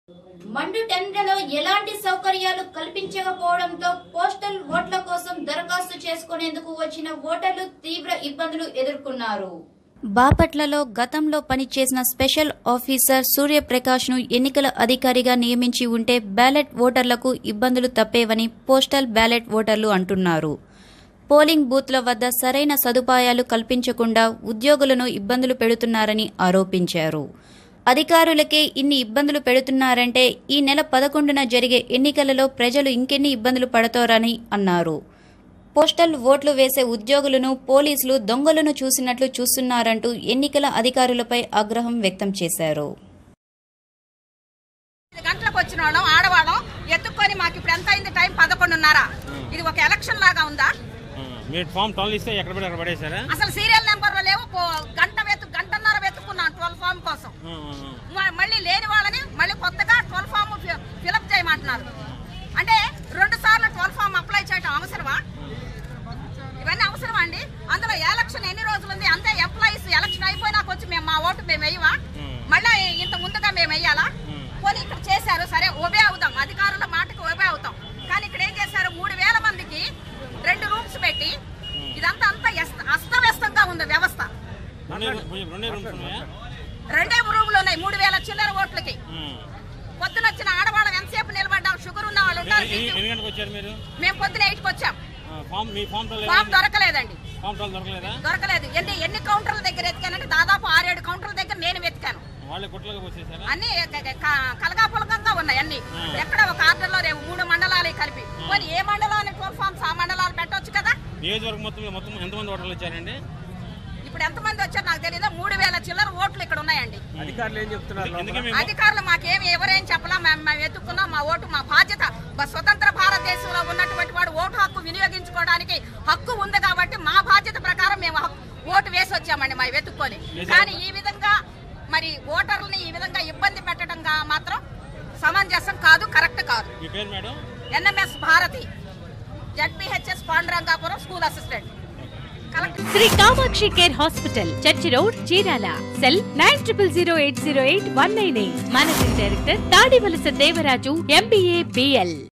మండు టెండలో ఎలాంటి సౌకర్యాలు కల్పించకపోవడంతో పోస్టల్ ఓట్ల కోసం దరఖాస్తు చేసుకునేందుకు వచ్చిన ఓటర్లు తీవ్ర ఇబ్బందులు ఎదుర్కొన్నారు బాపట్లలో గతంలో పనిచేసిన స్పెషల్ ఆఫీసర్ సూర్యప్రకాష్ ను ఎన్నికల అధికారిగా నియమించి ఉంటే బ్యాలెట్ ఓటర్లకు ఇబ్బందులు తప్పేవని పోస్టల్ బ్యాలెట్ ఓటర్లు అంటున్నారు పోలింగ్ బూత్ల వద్ద సరైన సదుపాయాలు కల్పించకుండా ఉద్యోగులను ఇబ్బందులు పెడుతున్నారని ఆరోపించారు అధికారులకే ఇన్ని ఇబ్బందులు పెడుతున్నారంటే ఈ నెల పదకొండున జరిగే ఎన్నికలలో ప్రజలు ఇంకెన్ని ఇబ్బందులు పడతారని అన్నారు పోస్టల్ ఓట్లు వేసే ఉద్యోగులను పోలీసులు దొంగలను చూసినట్లు చూస్తున్నారంటూ ఎన్నికల అధికారులపై ఆగ్రహం వ్యక్తం చేశారు ఐదు గంటలకు వచ్చిన వాళ్ళం ఆడవాళ్ళం ఎత్తుక్కొని మాకు ఇప్పుడు ఎంత అయింది టైం పదకొండున్నర ఇది ఒక ఎలక్షన్ లాగా ఉందా ఆ, మీరు ఫామ్ ట్వెల్వ్ ఇస్తే ఎక్కడ పడి అక్కడ పడేశారా అసలు సీరియల్ నెంబర్లు లేవు పో- గంట వెతు గంటన్నర వెతుక్కున్నాను ట్వెల్వ్ ఫామ్ కోసం ఆ, ఆ, ఆ. మ- మళ్ళీ లేని వాళ్ళని మళ్ళీ కొత్తగా ట్వెల్వ్ ఫామ్ ఫిలప్ చేయమంటున్నారు అంటే రెండు సార్లు ట్వెల్వ్ ఫామ్ అప్లై చేయటం అవసరమా ఇవన్నీ అవసరమా అండి అందులో ఎలక్షన్ ఎన్ని రోజులు ఉంది అంతే ఎంప్లాయీస్ ఎలక్షన్ అయిపోయినాక వచ్చి మేము మా ఓటు మేము వేయవా Hmm. మళ్ళీ ఇంత ముందుగా మేము వేయాలా Hmm. పోనీ ఇక్కడ చేశారు సరే ఒబే అవుదాం అధికారుల మాటకి ఒబే అవుతాం కానీ ఇక్కడ ఏం చేశారు మూడు వేల మందికి రెండు రూమ్స్ పెట్టి ఇదంతా అంతా ఎస్త- అస్తవ్యస్తంగా ఉంది వ్యవస్థ రెండే రూ- రెండే రూమ్స్ ఉన్నాయా రెండే రూములు ఉన్నాయి మూడు వేల చిల్లర ఓట్లకి ఉమ్. పొద్దున వచ్చిన ఆడవాళ్ళం ఎంతసేపు నిలబడ్డాం షుగర్ ఉన్న వాళ్ళు ఉన్నారు ఎన్ని- ఎన్ని గంటలకు వచ్చారు మీరు మేము పొద్దున ఎయిట్కి వచ్చాం ఆ, ఫామ్ మీ ఫామ్ ట్వెల్వ్ ఫామ్ దొరకలేదండి ఫామ్ ట్వెల్వ్ దొరకలేదా దొరకలేదు ఎన్ని ఎన్ని కౌంటర్ల దగ్గర ఎతికానంటే దాదాపు ఆరేడు కౌంటర్ల దగ్గర నేను వెతికాను వాళ్ళే గుట్లకు వచ్చేసారా అన్ని కలగాపులకంగా ఉన్నాయి అన్ని ఎక్కడ ఒక ఆర్డర్లో రేపు మూడు మండలాలు కలిపి మరి ఏ మండలాన్ని ట్వెల్వ్ ఫామ్స్ ఆ మండలాలు పెట్టొచ్చు కదా నియోజకవర్గం మొత్తం మీద మొత్తం ఎంతమంది ఓటర్లు వచ్చారండి ఇప్పుడు ఎంతమంది వచ్చారు నాకు తెలియదు మూడు వేల చిల్లర ఓట్లు ఇక్కడ ఉన్నాయండి అధికారులు ఏం చెప్తున్నారు ఎందుకే మేము అధికారులు మాకేమి ఎవరేం చెప్పలా మేము మేము ఎత్తుకున్నాం మా ఓటు మా బాధ్యత మా స్వతంత్ర భారతదేశంలో ఉన్నటువంటి వాడు ఓటు హక్కు వినియోగించుకోవడానికి హక్కు ఉంది కాబట్టి మా బాధ్యత ప్రకారం మేము హక్కు- ఓటు వేసి వచ్చామండి మా వెతుక్కొని కానీ ఈ విధంగా మరి ఓటర్లని ఈ విధంగా ఇబ్బంది పెట్టడంగా మాత్రం సమంజసం కాదు కరెక్ట్ కాదు మీ పేరు madam NMS Bharati ZPHS Pandurangapuram school assistant collector Shri Kamakshi care hospital church road Chirala cell nine triple zero eight zero eight one nine eight managing director Tadivalasa Devaraju MBA BL